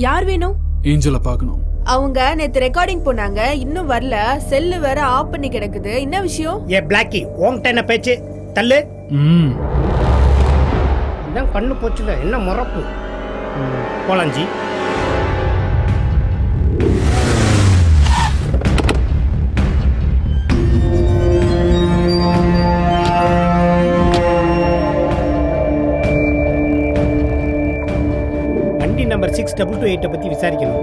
யார் வேணும் ஏஞ்சலை பார்க்கணும் அவங்க நேத்து ரெக்கார்டிங் போனாங்க இன்னும் வரல செல்லு வேற ஆஃப் பண்ணி கிடக்குது என்ன விஷயம் ஏ பிளாக்கி உன்கிட்ட என்ன பேச்சு தள்ளு ம் இதான் கண்ணு போச்சுல என்ன முறப்பு ம், போலாஞ்சி வண்டி நம்பர் சிக்ஸ் டபுள் டூ எயிட்டை பற்றி விசாரிக்கணும்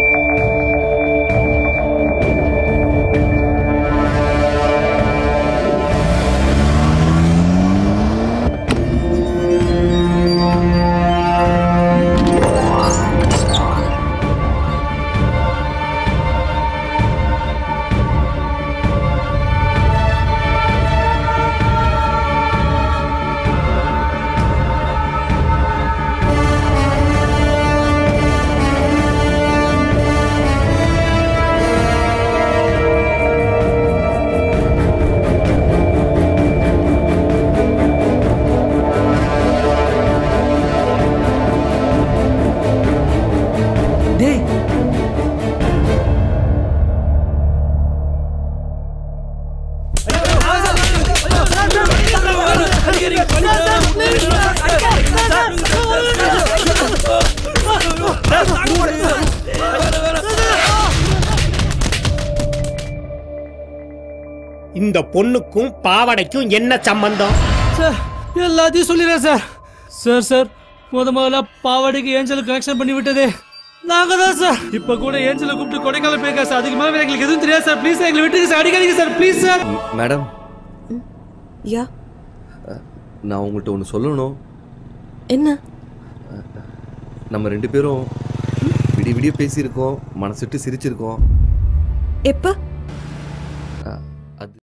டேய் இந்த பொண்ணுக்கும் பாவாடைக்கும் என்ன சம்பந்தம் சார் எல்லாத்தையும் சொல்லிடுறேன் சார் சார் சார் முத முதல்ல பாவாடைக்கு ஏஞ்சல் கனெக்ஷன் பண்ணி விட்டதே நாங்க தான் சார் இப்ப கூட ஏஞ்சலை கூப்பிட்டு கொடைக்கானல் போயிருக்கா சார் அதுக்கு மேல எங்களுக்கு எதுவும் தெரியாது சார் ப்ளீஸ் எங்களை விட்டுருங்க சார் அடிக்காதீங்க சார் ப்ளீஸ் சார் மேடம் யா நான் உங்கள்கிட்ட ஒன்று சொல்லணும் என்ன நம்ம ரெண்டு பேரும் விடிய விடிய பேசியிருக்கோம் மனசுட்டு சிரிச்சிருக்கோம் எப்ப